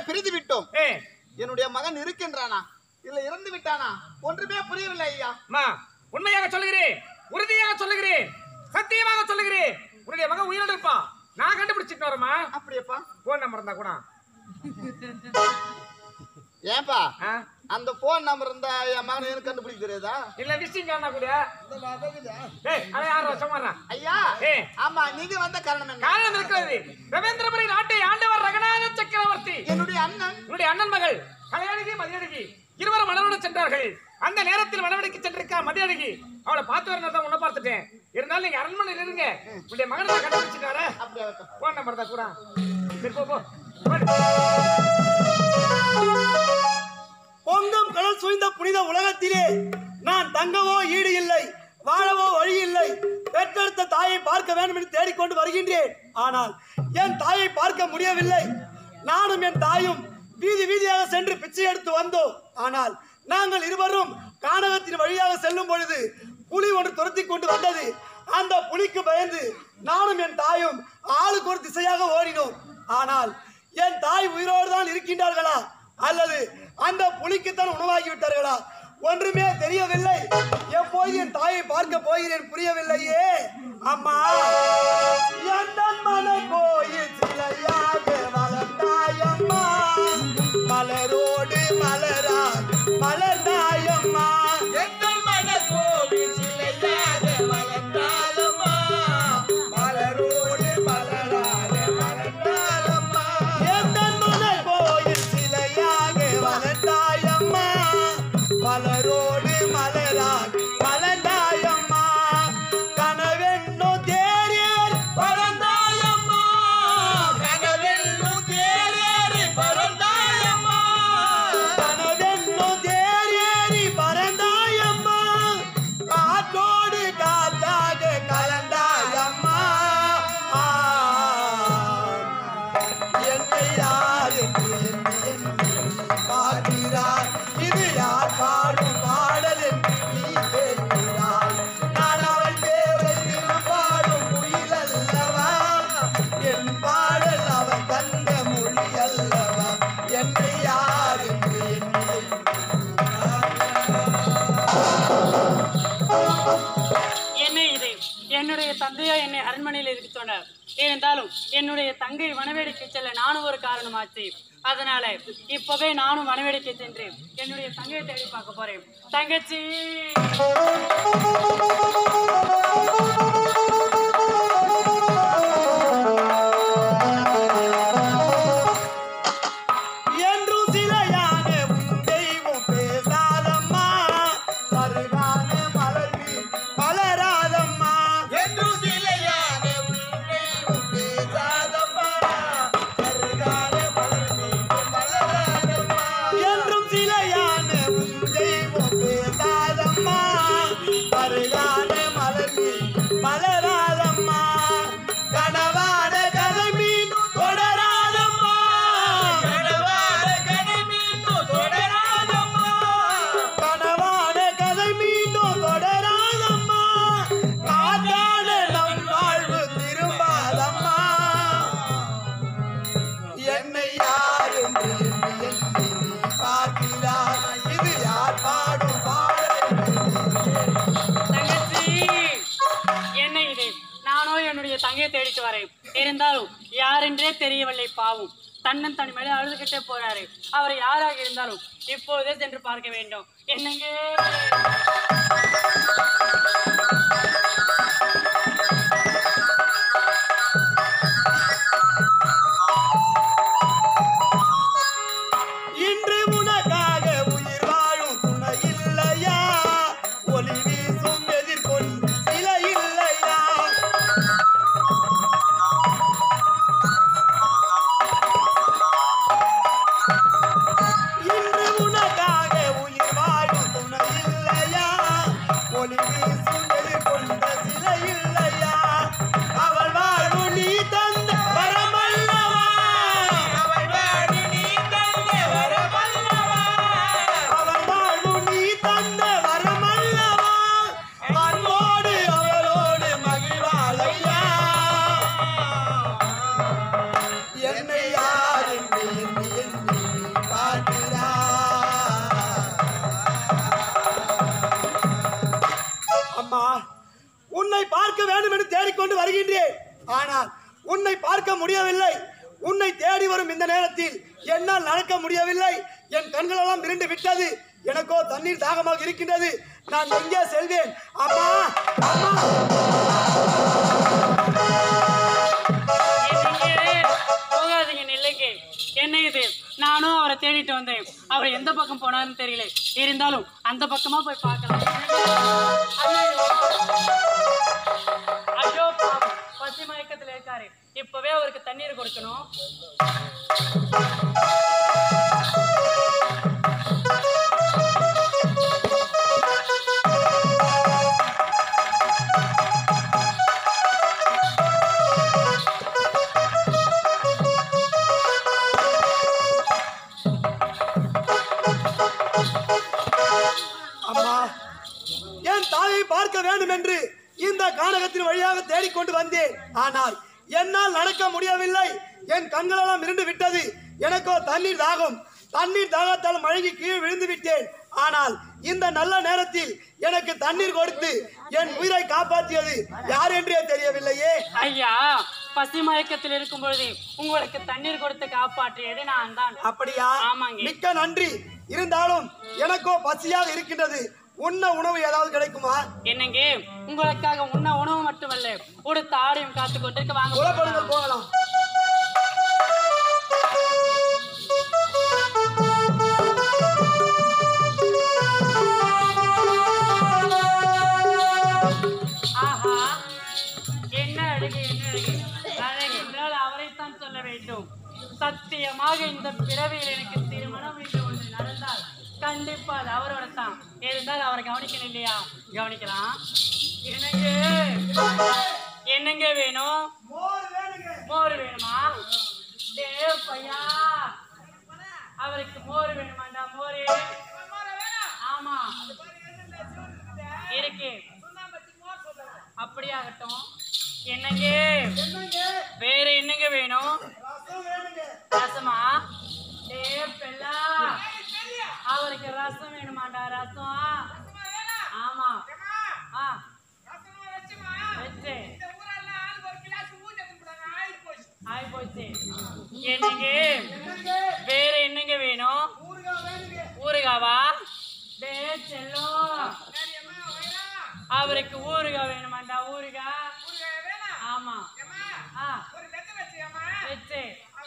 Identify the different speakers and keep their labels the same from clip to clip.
Speaker 1: பிரிந்து விட்டோம்
Speaker 2: ஏ
Speaker 1: என்னுடைய மகன் இருக்கின்றானா இல்ல இறந்து விட்டானா ஒன்றுமே புரியவில்லை ஐயா
Speaker 2: அம்மா உண்மையாக சொல்லுகிறேன் உறுதியாக சொல்லுகிறேன் சத்தியமாக சொல்லுகிறேன் உன்னுடைய மகன் உயிரோடு இருப்பான் நான் கண்டுபிடிச்சிட்டு வரமா
Speaker 1: அப்படியேப்பா
Speaker 2: போன் நம்பர் இருந்தா கூட
Speaker 1: ஏன்பா
Speaker 2: ஆ?
Speaker 1: அந்த போன் நம்பர் இருந்தா என் மகன் எனக்கு கண்டுபிடிக்க தெரியாதா
Speaker 2: இல்ல விசிங் காரணா கூட ஏய் அவன் யார் வருஷம் வர்றான்
Speaker 1: ஐயா
Speaker 2: ஏய்.
Speaker 1: ஆமா நீங்க வந்த காரணம் என்ன
Speaker 2: காரணம் இருக்கிறது ரவீந்திரபுரி நாட்டை ஆண்டவர் ரகநாத சக்கரவர்த்தி
Speaker 1: என்னுடைய அண்ணன்
Speaker 2: என்னுடைய அண்ணன் மகள் கலையழகி மதியழகி இருவரும் மணவட சென்றார்கள் அந்த நேரத்தில் மணவடைக்கு சென்றிருக்கா மதியழகி அவளை பார்த்து வரணும் தான் உன்னை பார்த்துட்டேன் இருந்தாலும் நீங்க அரண்மனையில் இருங்க உன்னுடைய மகனை நான் கண்டுபிடிச்சிட்டு வரேன்
Speaker 1: அப்படியே ஆகட்டும்.
Speaker 2: போன் நம்பர் தான் கூட சரி போ போ போடு.
Speaker 3: பொங்கும் கடல் சூழ்ந்த புனித உலகத்திலே நான் தங்கவோ ஈடு இல்லை வாழவோ வழி இல்லை பெற்றெடுத்த தாயை பார்க்க வேண்டும் என்று தேடிக்கொண்டு வருகின்றேன் ஆனால் என் தாயை பார்க்க முடியவில்லை நானும் என் தாயும் வீதி வீதியாக சென்று பிச்சை எடுத்து வந்தோம் ஆனால் நாங்கள் இருவரும் கானகத்தின் வழியாக செல்லும் பொழுது புலி ஒன்று துரத்தி கொண்டு வந்தது அந்த புலிக்கு பயந்து நானும் என் தாயும் ஆளுக்கு ஒரு திசையாக ஓடினோம் ஆனால் என் தாய் உயிரோடு தான் இருக்கின்றார்களா அல்லது அந்த புலிக்குத்தான் உணவாகி விட்டார்களா ஒன்றுமே தெரியவில்லை எப்போது என் தாயை பார்க்க போகிறேன் புரியவில்லையே அம்மா எந்த மன கோயில் சிலையாக வளர்ந்தாயம்மா மலரோடு மலரா மலர்ந்தாயம்மா எங்கள் மன கோவில் சிலையாக வளர்ந்தாயம்மா மலரோடு மலராக மலர்ந்தாயம்மா எங்கள் மன கோயில் சிலையாக வளர்ந்தாயம்மா மலரோடு மலராக மலர்ந்தாயம்மா கனவென்னோ தேரியர் பறந்தாயம்மா கனவென்னோ தேரியர் பறந்தாயம்மா கனவென்னோ தேரியரி பறந்தாயம்மா காற்றோடு காற்றாக கலந்தாயம்மா ஆ. என்னை யார் என்று எண்ணி எண்ணி பார்க்கிறார் இது யார் பாடும் பாடல் என்று நீ கேட்கிறாய் நான் அவள் பேரை தினம் பாடும் குயில் அல்லவா என் பாடல் அவன் தந்த மொழி அல்லவா என்னை யார் என்று எண்ணி
Speaker 4: என்ன இது என்னுடைய தந்தையா என்னை அரண்மனையில் இருக்க சொன்னார் இருந்தாலும் என்னுடைய தங்கை வனவேடிக்கை செல்ல நானும் ஒரு காரணமாச்சு அதனால இப்பவே நானும் வனவேடிக்கை சென்று என்னுடைய தங்கையை தேடி பார்க்க போறேன் தங்கச்சி
Speaker 3: என்றும் சிலையான உன் தெய்வம் பேசாதம்மா சருகான மலர்வி மலராதம்மா என்றும் சிலையான உன் தெய்வம் பேசாதம்மா சருகான மலர்வி மலராதம்மா என்றும் சிலையான உன் தெய்வம் பேசாதம்மா சருகான மலர்வி மலராதம்மா கனவான கதை மீண்டும் தொடராதம்மா கனவான கதை மீண்டும் தொடராதம்மா கனவான கதை மீண்டும் தொடராதம்மா காத்தான நம் வாழ்வு திரும்பாதம்மா என்னை யார் என்று எண்ணி எண்ணி நீ பார்க்கிறாய் இது யார் பாடும் பாடல்
Speaker 4: தங்கச்சி என்ன இது நானோ என்னுடைய தங்கையை தேடிட்டு வரேன் இருந்தாலும் யாரென்றே தெரியவில்லை பாவம் தன்னன் தனி மேலே அழுதுகிட்டே போறாரு அவர் யாராக இருந்தாலும் இப்போதே சென்று பார்க்க வேண்டும் என்னங்க
Speaker 3: இன்று உனக்காக உயிர் வாழும் துணை இல்லையா ஒளி வீசும் எதிர்கொள் சில இல்லையா இன்று உனக்காக உயிர் வாழும் துணை இல்லையா ஒளி வருகின்றேன் ஆனால் உன்னை பார்க்க முடியவில்லை உன்னை தேடி வரும் இந்த நேரத்தில் என்னால் நடக்க முடியவில்லை என் கண்களெல்லாம் இருண்டு விட்டது எனக்கோ தண்ணீர் தாகமாக இருக்கின்றது நான் எங்கே செல்வேன் அம்மா அம்மா
Speaker 4: என்னங்க? போகாதீங்க நில்லுங்க என்ன இது நானும் அவரை தேடிட்டு வந்தேன் அவர் எந்த பக்கம் போனாருன்னு தெரியல இருந்தாலும் அந்த பக்கமா போய் பார்க்கலாம் ஐயோ பாவம் பசி மயக்கத்துல இருக்காரு இப்பவே அவருக்கு தண்ணீர் கொடுக்கணும்
Speaker 3: அம்மா என் தாயை பார்க்க வேண்டும் என்று இந்த கானகத்தின் வழியாக தேடிக்கொண்டு வந்தேன் ஆனால் என்னால் நடக்க முடியவில்லை என் கண்களெல்லாம் இருந்து விட்டது எனக்கோ தண்ணீர் தாகம் தண்ணீர் தாகத்தால் மழங்கி கீழே விழுந்து விட்டேன் ஆனால் இந்த நல்ல நேரத்தில் எனக்கு தண்ணீர் கொடுத்து என் உயிரை காப்பாற்றியது யார் என்றே தெரியவில்லையே
Speaker 4: ஐயா பசி மயக்கத்தில் இருக்கும் பொழுது உங்களுக்கு தண்ணீர் கொடுத்து காப்பாற்றியது நான் தான்
Speaker 3: அப்படியா
Speaker 4: ஆமாங்க.
Speaker 3: மிக்க நன்றி இருந்தாலும் எனக்கோ பசியாக இருக்கின்றது உண்ண உணவு ஏதாவது கிடைக்குமா
Speaker 4: என்னங்க உங்களுக்காக உண்ண உணவு மட்டுமல்ல உடுத்த ஆடையும் காத்து கொண்டிருக்க வாங்க
Speaker 3: புலப்படுங்கள் போகலாம்
Speaker 4: ஆஹா என்ன அழகு என்ன அழகு அழகு என்றால் அவரைத்தான் சொல்ல வேண்டும் சத்தியமாக இந்த பிறவியில் எனக்கு திருமணம் என்று ஒன்று நடந்தால் கண்டிப்பா அது அவரோட தான் இருந்தால் அவரை கவனிக்கணும் இல்லையா கவனிக்கலாம் என்னங்க என்னங்க வேணும் மோர் வேணுமா டே பையா அவருக்கு மோர் வேணுமாண்டா மோர் ஆமா இருக்கு அப்படியாகட்டும் என்னங்க வேற என்னங்க வேணும் ரசமா டே பெல்லா அவருக்கு ரசம் வேணுமாண்டா ரசம் ஆமா ஆ வச்சு ஆயி போச்சு என்னங்க வேற என்னங்க வேணும் ஊறுகாவா டே செல்லம் அவருக்கு ஊறுகாய் வேணுமாண்டா ஊறுகாய் ஆமா ஆ வச்சு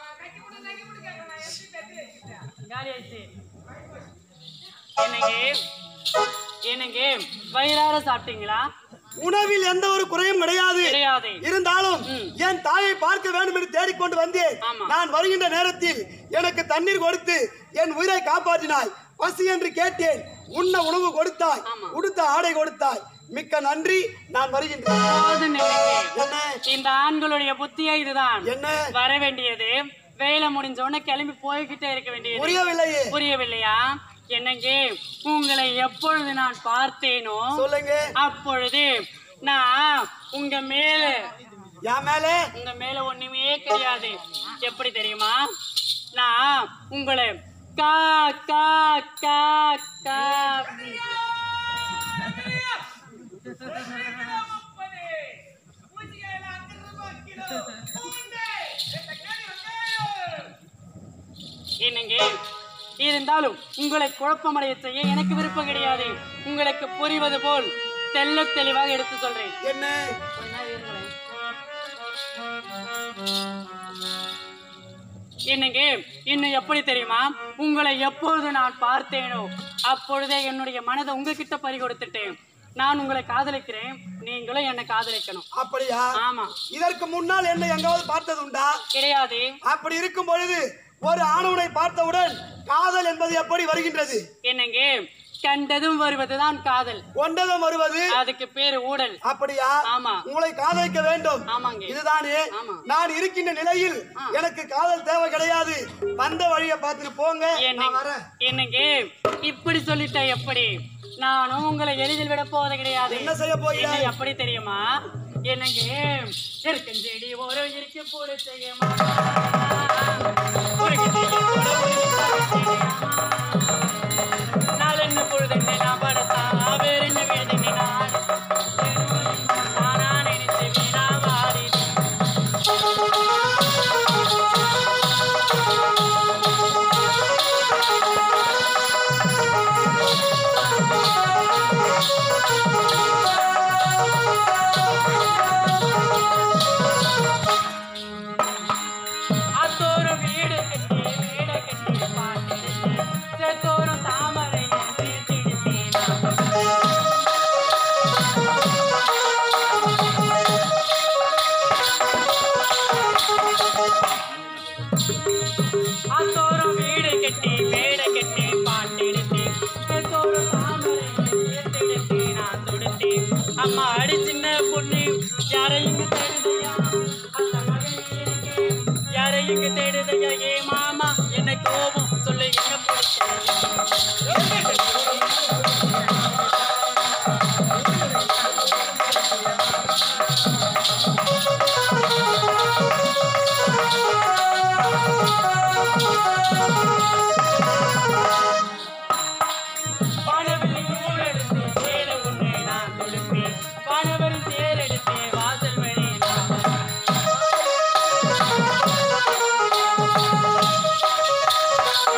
Speaker 4: காலி ஆயிடுச்சு என்னங்க என்னங்க வயிறார சாப்பிட்டீங்களா
Speaker 3: உணவில் எந்த ஒரு குறையும் கிடையாது
Speaker 4: கிடையாது
Speaker 3: இருந்தாலும்
Speaker 4: ம்.
Speaker 3: என் தாயை பார்க்க வேண்டும் என்று தேடிக்கொண்டு வந்தேன்
Speaker 4: ஆமா.
Speaker 3: நான் வருகின்ற நேரத்தில் எனக்கு தண்ணீர் கொடுத்து என் உயிரை காப்பாற்றினாய் பசி என்று கேட்டேன் உண்ண உணவு கொடுத்தாய்
Speaker 4: ஆமா.
Speaker 3: உடுத்த ஆடை கொடுத்தாய் மிக்க நன்றி நான் வருகின்றேன்
Speaker 4: போதும் நில்லுங்க
Speaker 3: என்ன
Speaker 4: இந்த ஆண்களுடைய புத்தியே இதுதான்
Speaker 3: என்ன
Speaker 4: வர வேண்டியது வேலை முடிஞ்ச உடனே கிளம்பி போய்கிட்டே இருக்க வேண்டியது
Speaker 3: புரியவில்லையே
Speaker 4: புரியவில்லையா என்னங்க உங்களை எப்பொழுது நான் பார்த்தேனோ
Speaker 3: சொல்லுங்க
Speaker 4: அப்பொழுது நான் உங்க மேல
Speaker 3: என் மேல
Speaker 4: உங்க மேல ஒண்ணுமே கிடையாது எப்படி தெரியுமா நான் உங்களை கா கா கா கா என்னங்க இருந்தாலும் உங்களை குழப்பமடைய செய்ய எனக்கு விருப்பம் கிடையாது உங்களுக்கு புரிவது போல் தெள்ள தெளிவாக எடுத்து சொல்றேன்
Speaker 3: என்ன
Speaker 4: கொஞ்ச நேரம் இருங்களேன். என்னங்க இன்னும் எப்படி தெரியுமா உங்களை எப்பொழுது நான் பார்த்தேனோ அப்பொழுதே என்னுடைய மனதை உங்ககிட்ட பறி கொடுத்துட்டேன் நான் உங்களை காதலிக்கிறேன் நீங்களும் என்னை காதலிக்கணும்
Speaker 3: அப்படியா
Speaker 4: ஆமா
Speaker 3: இதற்கு முன்னால் என்ன எங்காவது பார்த்தது உண்டா
Speaker 4: கிடையாது
Speaker 3: அப்படி இருக்கும் பொழுது ஒரு ஆணவனை பார்த்தவுடன் காதல் என்பது எப்படி வருகின்றது
Speaker 4: என்னங்க கண்டதும் வருவதுதான் காதல்
Speaker 3: ஒன்றதும் வருவது
Speaker 4: அதுக்கு பேரு ஊடல்
Speaker 3: அப்படியா
Speaker 4: ஆமா
Speaker 3: உங்களை காதலிக்க வேண்டும்
Speaker 4: ஆமாங்க
Speaker 3: இதுதானே
Speaker 4: ஆமா.
Speaker 3: நான் இருக்கின்ற நிலையில்
Speaker 4: ஆ.
Speaker 3: எனக்கு காதல் தேவை கிடையாது வந்த வழியை பார்த்துட்டு போங்க நான் வரேன்
Speaker 4: என்னங்க இப்படி சொல்லிட்ட எப்படி நானும் உங்களை எளிதில் விட போவது கிடையாது
Speaker 3: என்ன செய்ய போகிறாய்?
Speaker 4: என்ன எப்படி தெரியுமா என்னங்க இருக்கும் செடி ஒரு இருக்கு போட செய்யுமா ஒரு கிளி போல ஒரு கிளி நாளென்ன பொழுதென்ன நான் படத்தா வேற என்ன வேதனை நான் நானா நினைச்சு வீணா வாரி அத்தோறும் வீடு கட்டி மேடை கட்டி பாட்டெடுத்தேன் எத்தோறும் தாமரை எடுத்து நான் தொடுத்தேன் அம்மா அடி சின்ன பொண்ணு யாரை இங்கு தேடுதையா அந்த மகன் எனக்கு யாரை இங்கு தேடுதையா ஏ மாமா என்ன கோபம் சொல்லு என்ன பிடிச்சது வானவெளி ஊரெடுத்து சேர உன்னை நான் கொடுப்பேன் வானவெளி தேரெடுத்து வாசல் வழி நான்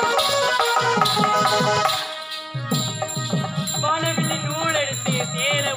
Speaker 4: வானவெளி நூலெடுத்து சேர